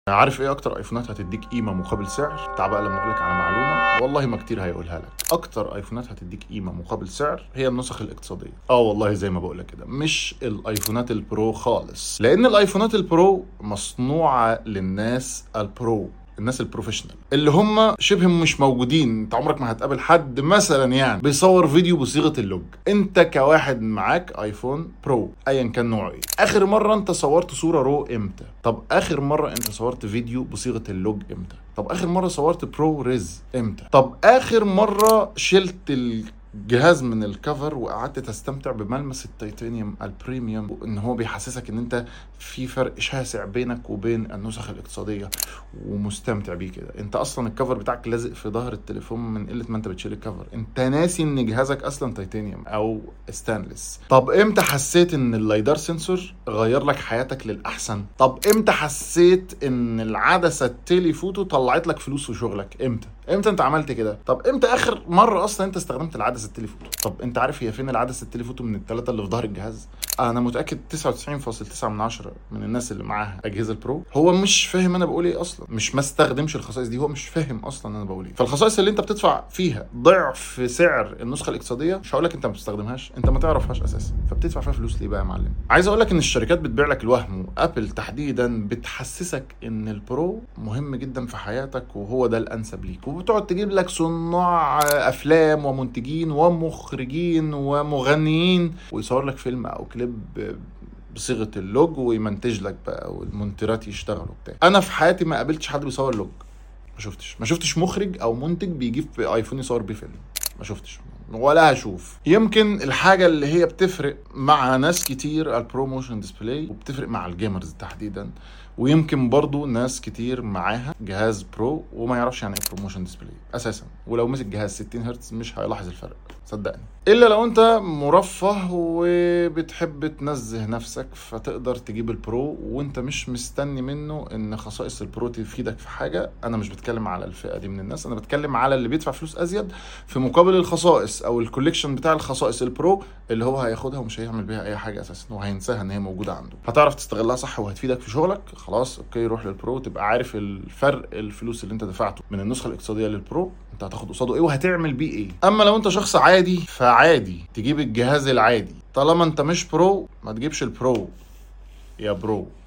عارف ايه اكتر ايفونات هتديك قيمه مقابل سعر تعال بقى لما اقول لك على معلومه والله ما كتير هيقولها لك اكتر ايفونات هتديك قيمه مقابل سعر هي النسخ الاقتصاديه اه والله زي ما بقول لك كده مش الايفونات البرو خالص لان الايفونات البرو مصنوعه للناس البرو الناس البروفيشنال اللي هم شبه مش موجودين انت عمرك ما هتقابل حد مثلا يعني بيصور فيديو بصيغه اللوج انت كواحد معاك ايفون برو ايا كان نوعه ايه اخر مره انت صورت صوره رو امتى طب اخر مره انت صورت فيديو بصيغه اللوج امتى طب اخر مره صورت برو ريز امتى طب اخر مره شلت ال جهاز من الكفر وقعدت تستمتع بملمس التيتانيوم البريميوم وان هو بيحسسك ان انت في فرق شاسع بينك وبين النسخ الاقتصاديه ومستمتع بيه كده انت اصلا الكفر بتاعك لازق في ظهر التليفون من قله ما انت بتشيل الكفر انت ناسي ان جهازك اصلا تيتانيوم او ستانلس طب امتى حسيت ان اللايدار سنسور غير لك حياتك للاحسن طب امتى حسيت ان العدسه التليفوتو طلعت لك فلوس في شغلك امتى امتى انت عملت كده طب امتى اخر مره اصلا انت استخدمت العدسه التليفوتو طب انت عارف هي فين العدسه التليفوتو من الثلاثه اللي في ظهر الجهاز انا متاكد 99.9 من عشرة من الناس اللي معاها اجهزه البرو هو مش فاهم انا بقول ايه اصلا مش ما استخدمش الخصائص دي هو مش فاهم اصلا انا بقول ايه فالخصائص اللي انت بتدفع فيها ضعف سعر النسخه الاقتصاديه مش هقول لك انت ما بتستخدمهاش انت ما تعرفهاش اساسا فبتدفع فيها فلوس ليه بقى يا معلم عايز اقول لك ان الشركات بتبيع لك الوهم وابل تحديدا بتحسسك ان البرو مهم جدا في حياتك وهو ده الانسب ليك وبتقعد تجيب لك صناع افلام ومنتجين ومخرجين ومغنيين ويصور لك فيلم او كليب بصيغه اللوج ويمنتج لك بقى والمونتيرات يشتغلوا بتاع انا في حياتي ما قابلتش حد بيصور لوج ما شفتش ما شفتش مخرج او منتج بيجيب ايفون يصور بيه فيلم ما شفتش ولا هشوف يمكن الحاجه اللي هي بتفرق مع ناس كتير البروموشن ديسبلاي وبتفرق مع الجيمرز تحديدا ويمكن برضو ناس كتير معاها جهاز برو وما يعرفش يعني ايه بروموشن ديسبلاي اساسا ولو مسك جهاز 60 هرتز مش هيلاحظ الفرق صدقني الا لو انت مرفه وبتحب تنزه نفسك فتقدر تجيب البرو وانت مش مستني منه ان خصائص البرو تفيدك في حاجه انا مش بتكلم على الفئه دي من الناس انا بتكلم على اللي بيدفع فلوس ازيد في مقابل الخصائص او الكوليكشن بتاع الخصائص البرو اللي هو هياخدها ومش هيعمل بيها اي حاجه اساسا وهينساها ان هي موجوده عنده هتعرف تستغلها صح وهتفيدك في شغلك خلاص اوكي روح للبرو تبقى عارف الفرق الفلوس اللي انت دفعته من النسخه الاقتصاديه للبرو انت هتاخد قصاده ايه وهتعمل بيه ايه اما لو انت شخص عادي فعادي تجيب الجهاز العادي طالما انت مش برو ما تجيبش البرو يا برو